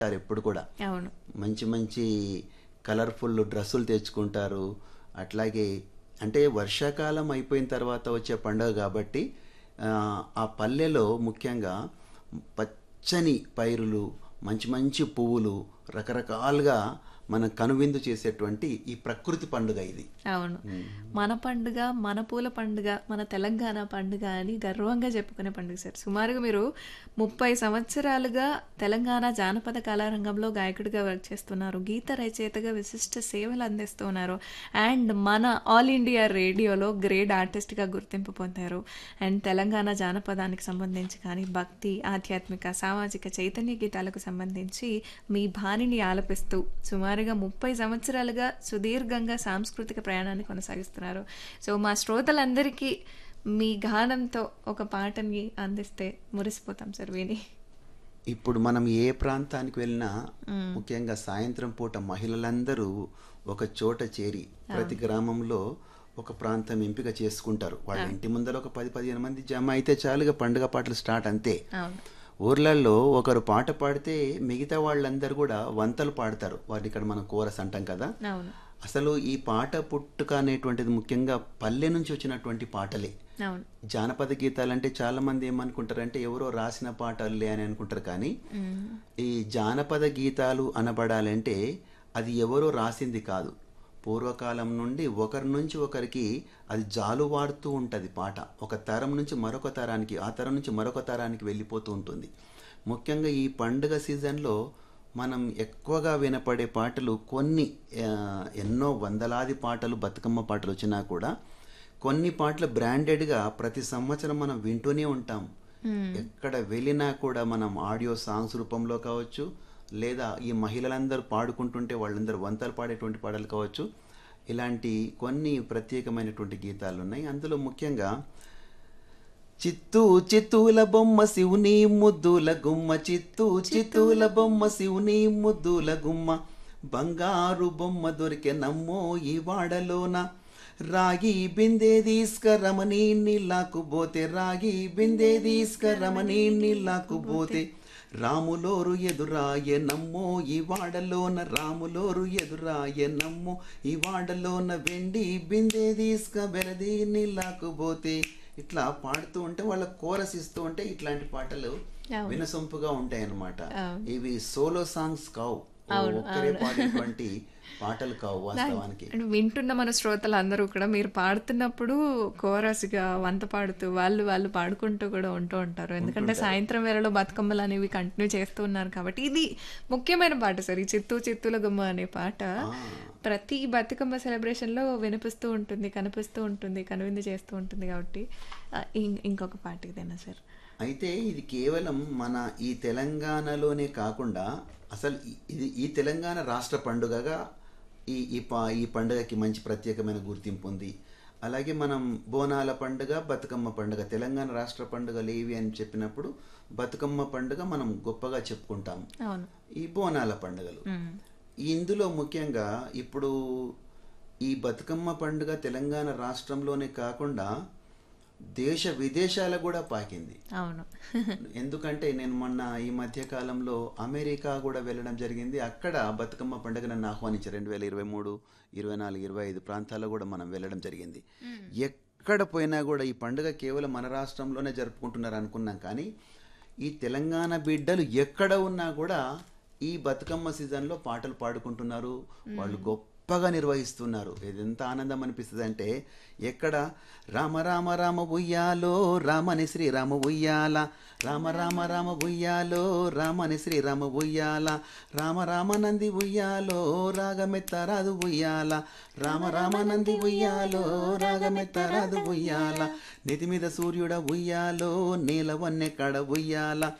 ఉంటారు ఎప్పుడు కూడా అవును మంచి మంచి కలర్ఫుల్ డ్రెస్సులు తెచ్చుకుంటారు అట్లాగే అంటే వర్షాకాలం అయిపోయిన తర్వాత వచ్చే పండుగ కాబట్టి ఆ, ఆ పల్లెలో ముఖ్యంగా పచ్చని పైరులు మంచి మంచి పువ్వులు రకరకాలుగా మనం కనువిందు చేసేటువంటి ఈ ప్రకృతి పండుగ ఇది అవును మన పండుగ మన పూల పండుగ మన తెలంగాణ పండుగ అని గర్వంగా చెప్పుకునే పండుగ సార్ సుమారుగా మీరు ముప్పై సంవత్సరాలుగా తెలంగాణ జానపద కళారంగంలో గాయకుడిగా వర్క్ చేస్తున్నారు గీత రచయితగా విశిష్ట సేవలు అందిస్తున్నారు అండ్ మన ఆల్ ఇండియా రేడియోలో గ్రేట్ ఆర్టిస్ట్గా గుర్తింపు పొందారు అండ్ తెలంగాణ జానపదానికి సంబంధించి కానీ భక్తి ఆధ్యాత్మిక సామాజిక చైతన్య గీతాలకు సంబంధించి మీ భార్యని ఆలపిస్తూ సుమారుగా ముప్పై సంవత్సరాలుగా సుదీర్ఘంగా సాంస్కృతిక ప్రయాణాన్ని కొనసాగిస్తున్నారు సో మా శ్రోతలందరికీ మీ గానంతో ఒక పాటని అందిస్తే మురిసిపోతాం సార్ విని ఇప్పుడు మనం ఏ ప్రాంతానికి వెళ్ళినా ముఖ్యంగా సాయంత్రం పూట మహిళలందరూ ఒక చోట చేరి ప్రతి గ్రామంలో ఒక ప్రాంతం ఎంపిక చేసుకుంటారు వాళ్ళ ఇంటి ముందర ఒక పది పదిహేను మంది జమ అయితే చాలుగా పండుగ పాటలు స్టార్ట్ అంతే అవును ఊర్లలో ఒకరు పాట పాడితే మిగతా వాళ్ళందరూ కూడా వంతలు పాడతారు వాటిని ఇక్కడ మనం కోరస్ అంటాం కదా అవును అసలు ఈ పాట పుట్టుక అనేటువంటిది ముఖ్యంగా పల్లె నుంచి వచ్చినటువంటి పాటలే అవును జానపద గీతాలంటే చాలా మంది ఏమనుకుంటారంటే ఎవరో రాసిన పాటలే అని అనుకుంటారు కానీ మ్మ్. ఈ జానపద గీతాలు అనబడాలంటే అది ఎవరో రాసింది కాదు పూర్వకాలం నుండి ఒకరి నుంచి ఒకరికి అది జాలువాడుతూ ఉంటుంది పాట ఒక తరం నుంచి మరొక తరానికి ఆ తరం నుంచి మరొక తరానికి వెళ్ళిపోతూ ఉంటుంది ముఖ్యంగా ఈ పండుగ సీజన్లో మనం ఎక్కువగా వినపడే పాటలు కొన్ని ఆ, ఎన్నో వందలాది పాటలు బతుకమ్మ పాటలు వచ్చినా కూడా కొన్ని పాటలు బ్రాండెడ్గా ప్రతి సంవత్సరం మనం వింటూనే ఉంటాం ఎక్కడ వెళ్ళినా కూడా మనం ఆడియో సాంగ్స్ రూపంలో కావచ్చు లేదా ఈ మహిళలందరూ పాడుకుంటుంటే వాళ్ళందరూ వంతలు పాడేటువంటి పాటలు కావచ్చు ఇలాంటి కొన్ని ప్రత్యేకమైనటువంటి గీతాలు ఉన్నాయి అందులో ముఖ్యంగా చిత్తూ చిత్తూల బొమ్మ శివుని ముద్దుల గుమ్మ చిత్తూ చిత్తూల బొమ్మ శివుని ముద్దుల గుమ్మ బంగారు బొమ్మ దొరికే నమ్మో ఈ వాడలోన రాగి బిందె తీసుకరమని నీళ్ళకు పోతే రాగి బిందె తీసుకరమని నీళ్ళకు పోతే రాములోరు ఎదురాయ నమ్మో ఈ వాడలోన రాములోరు ఎదురాయ నమ్మో ఈ వాడలోన వెండి బిందె తీసుక బెరది నీళ్ళకు పోతే ఇట్లా పాడుతూ ఉంటే వాళ్ళ కోరస్ ఇస్తూ ఉంటే ఇట్లాంటి పాటలు అవును. వినసొంపుగా ఉంటాయి అన్నమాట అవును. ఇవి సోలో సాంగ్స్ కావు అవును, ఒక్కరే అవును. పాడేటువంటి పాటలు కావు వాస్తవానికి అండ్ వింటున్న మన శ్రోతలు అందరూ కూడా మీరు పాడుతున్నప్పుడు కోరస్గా వంత పాడుతూ వాళ్ళు వాళ్ళు పాడుకుంటూ కూడా ఉంటూ ఉంటారు ఎందుకంటే సాయంత్రం వేళలో బతుకమ్మలు అనేవి కంటిన్యూ చేస్తూ ఉన్నారు కాబట్టి ఇది ముఖ్యమైన పాట సార్ ఈ చిత్తూ చిత్తూల గుమ్మ అనే పాట ప్రతి బతుకమ్మ సెలబ్రేషన్లో వినిపిస్తూ ఉంటుంది కనిపిస్తూ ఉంటుంది కనువిందు చేస్తూ ఉంటుంది కాబట్టి ఆ, ఇం- ఇంకొక పాట ఇదేనా సార్ అయితే ఇది కేవలం మన ఈ తెలంగాణలోనే కాకుండా అసలు ఈ- ఇది ఈ తెలంగాణ రాష్ట్ర పండుగగా ఈ ఈ పా ఈ పండుగకి మంచి ప్రత్యేకమైన గుర్తింపు ఉంది అలాగే మనం బోనాల పండుగ బతుకమ్మ పండుగ తెలంగాణ రాష్ట్ర పండుగలు ఏవి అని చెప్పినప్పుడు బతుకమ్మ పండుగ మనం గొప్పగా చెప్పుకుంటాం అవును ఈ బోనాల పండుగలు మ్మ్. ఇందులో ముఖ్యంగా ఇప్పుడు ఈ బతుకమ్మ పండుగ తెలంగాణ రాష్ట్రంలోనే కాకుండా దేశ విదేశాలకు కూడా పాకింది అవును ఎందుకంటే నేను మొన్న ఈ మధ్య కాలంలో అమెరికా కూడా వెళ్ళడం జరిగింది అక్కడ బతుకమ్మ పండుగ నన్ను ఆహ్వానించారు రెండు వేల ఇరవై మూడు ఇరవై నాలుగు ఇరవై ఐదు ప్రాంతాల్లో కూడా మనం వెళ్ళడం జరిగింది ఎక్కడ పోయినా కూడా ఈ పండుగ కేవలం మన రాష్ట్రంలోనే జరుపుకుంటున్నారు అనుకున్నాం కానీ ఈ తెలంగాణ బిడ్డలు ఎక్కడ ఉన్నా కూడా ఈ బతుకమ్మ సీజన్లో పాటలు పాడుకుంటున్నారు వాళ్ళు గొప్పగా నిర్వహిస్తున్నారు ఇది ఎంత ఆనందం అనిపిస్తుంది అంటే ఎక్కడ రామ రామ రామ ఉయ్యాలో రామని శ్రీరామ ఉయ్యాల రామ రామ రామ ఉయ్యాలో రామని శ్రీరామ ఉయ్యాల రామ రామ నంది ఉయ్యాలో రాగమెత్తరాదు ఉయ్యాల రామ రామ నంది ఉయ్యాలో రాగమెత్తరాదు ఉయ్యాల నితి మీద సూర్యుడ ఉయ్యాలో నీల వన్నె కడ ఉయ్యాల